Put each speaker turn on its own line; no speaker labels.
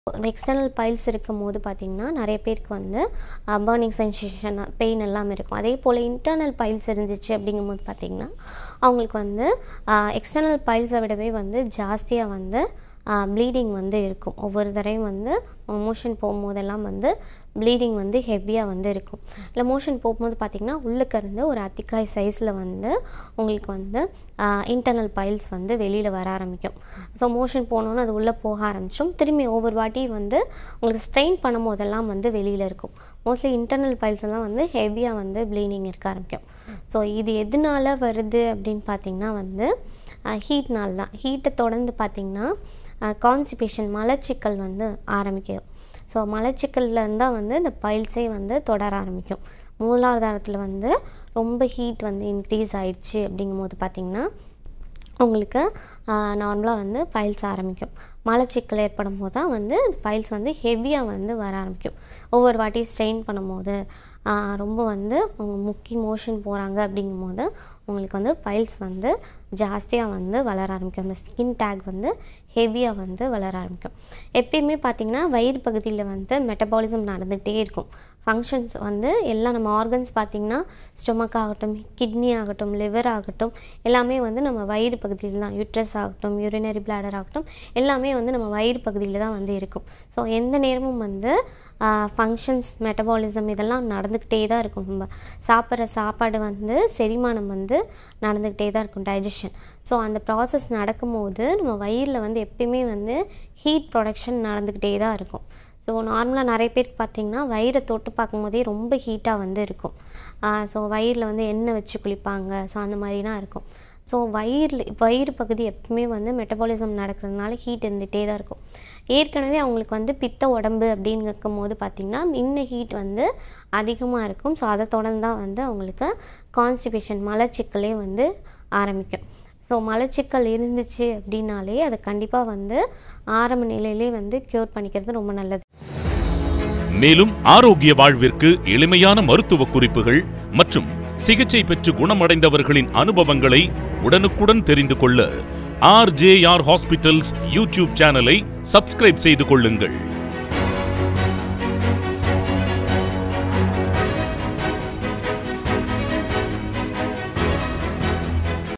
external files இருக்கும் போது பார்த்திங்கன்னா நிறைய பேருக்கு வந்து பர்னிங் சென்சேஷன் பெயின் எல்லாம் இருக்கும் அதே போல் இன்டர்னல் பைல்ஸ் இருந்துச்சு அப்படிங்கும்போது பார்த்திங்கன்னா அவங்களுக்கு வந்து எக்ஸ்டர்னல் பைல்ஸை விடவே வந்து ஜாஸ்தியாக வந்து ப்ளீடிங் வந்து இருக்கும் ஒவ்வொரு தடவையும் வந்து மோஷன் போகும்போதெல்லாம் வந்து ப்ளீடிங் வந்து ஹெவியாக வந்து இருக்கும் இல்லை மோஷன் போகும்போது பார்த்திங்கன்னா உள்ளுக்க இருந்து ஒரு அத்திக்காய் சைஸில் வந்து உங்களுக்கு வந்து இன்டர்னல் பைல்ஸ் வந்து வெளியில் வர ஆரம்பிக்கும் ஸோ மோஷன் போனோன்னு அது உள்ளே போக ஆரம்பிச்சிடும் திரும்பி ஒவ்வொரு வாட்டி வந்து உங்களுக்கு ஸ்ட்ரெயின் பண்ணும் போதெல்லாம் வந்து வெளியில் இருக்கும் மோஸ்ட்லி இன்டர்னல் பைல்ஸ் எல்லாம் வந்து ஹெவியாக வந்து ப்ளீடிங் இருக்க ஆரம்பிக்கும் ஸோ இது எதனால வருது அப்படின்னு பார்த்திங்கன்னா வந்து ஹீட்னால தான் ஹீட்டை தொடர்ந்து பார்த்திங்கன்னா கான்ஸ்டிபேஷன் மலச்சிக்கல் வந்து ஆரம்பிக்கும் ஸோ மலச்சிக்கல்ல இருந்தால் வந்து இந்த பைல்ஸே வந்து தொடர ஆரம்பிக்கும் மூலாதாரத்தில் வந்து ரொம்ப ஹீட் வந்து இன்க்ரீஸ் ஆயிடுச்சு அப்படிங்கும்போது பார்த்திங்கன்னா உங்களுக்கு நார்மலாக வந்து பைல்ஸ் ஆரம்பிக்கும் மலச்சிக்கல் ஏற்படும் போது தான் வந்து பைல்ஸ் வந்து ஹெவியாக வந்து வர ஆரம்பிக்கும் ஒவ்வொரு வாட்டி ஸ்ட்ரெயின் பண்ணும்போது ரொம்ப வந்து அவங்க முக்கி மோஷன் போகிறாங்க அப்படிங்கும்போது உங்களுக்கு வந்து பைல்ஸ் வந்து ஜாஸ்தியாக வந்து வளர ஆரம்பிக்கும் அந்த ஸ்கின் டேக் வந்து ஹெவியாக வந்து வளர ஆரம்பிக்கும் எப்பயுமே பார்த்திங்கன்னா வயிறு பகுதியில் வந்து மெட்டபாலிசம் நடந்துகிட்டே இருக்கும் ஃபங்க்ஷன்ஸ் வந்து எல்லாம் நம்ம ஆர்கன்ஸ் பார்த்திங்கன்னா ஸ்டொமக் ஆகட்டும் கிட்னி ஆகட்டும் லிவர் ஆகட்டும் எல்லாமே வந்து நம்ம வயிறு பகுதியில் தான் யூட்ரஸ் ஆகட்டும் யூரினரி பிளாடர் ஆகட்டும் எல்லாமே வந்து நம்ம வயிறு பகுதியில் தான் வந்து இருக்கும் ஸோ எந்த நேரமும் வந்து ஃபங்க்ஷன்ஸ் மெட்டபாலிசம் இதெல்லாம் நடந்துக்கிட்டே தான் இருக்கும் நம்ம சாப்பிட்ற சாப்பாடு வந்து செரிமானம் வந்து நடந்துக்கிட்டே தான் இருக்கும் டைஜஷன் ஸோ அந்த ப்ராசஸ் நடக்கும்போது நம்ம வயிறில் வந்து எப்பயுமே வந்து ஹீட் ப்ரொடக்ஷன் நடந்துக்கிட்டே தான் இருக்கும் ஸோ நார்மலாக நிறைய பேருக்கு பார்த்திங்கன்னா வயிறை தொட்டு பார்க்கும்போதே ரொம்ப ஹீட்டாக வந்து இருக்கும் ஸோ வயிறில் வந்து எண்ணெய் வச்சு குளிப்பாங்க ஸோ அந்த மாதிரிலாம் இருக்கும் ஸோ வயிறில் வயிறு பகுதி எப்பவுமே வந்து மெட்டபாலிசம் நடக்கிறதுனால ஹீட் இருந்துகிட்டே தான் இருக்கும் ஏற்கனவே அவங்களுக்கு வந்து பித்த உடம்பு அப்படின்னு இருக்கும் போது பார்த்திங்கன்னா இன்னும் ஹீட் வந்து அதிகமாக இருக்கும் ஸோ அதை தொடர்ந்து தான் வந்து அவங்களுக்கு கான்ஸ்டிபேஷன் மலச்சிக்கலே வந்து ஆரம்பிக்கும் ஸோ மலச்சிக்கல் இருந்துச்சு அப்படின்னாலே அதை கண்டிப்பாக வந்து ஆரம்ப நிலையிலே வந்து க்யூர் பண்ணிக்கிறது ரொம்ப நல்லது
மேலும் ஆரோக்கிய வாழ்விற்கு எளிமையான மருத்துவ குறிப்புகள் மற்றும் சிகிச்சை பெற்று குணமடைந்தவர்களின் அனுபவங்களை உடனுக்குடன் தெரிந்து கொள்ள ஆர்ஜேஆர் ஹாஸ்பிட்டல்ஸ் யூடியூப் சேனலை சப்ஸ்கிரைப் செய்து கொள்ளுங்கள்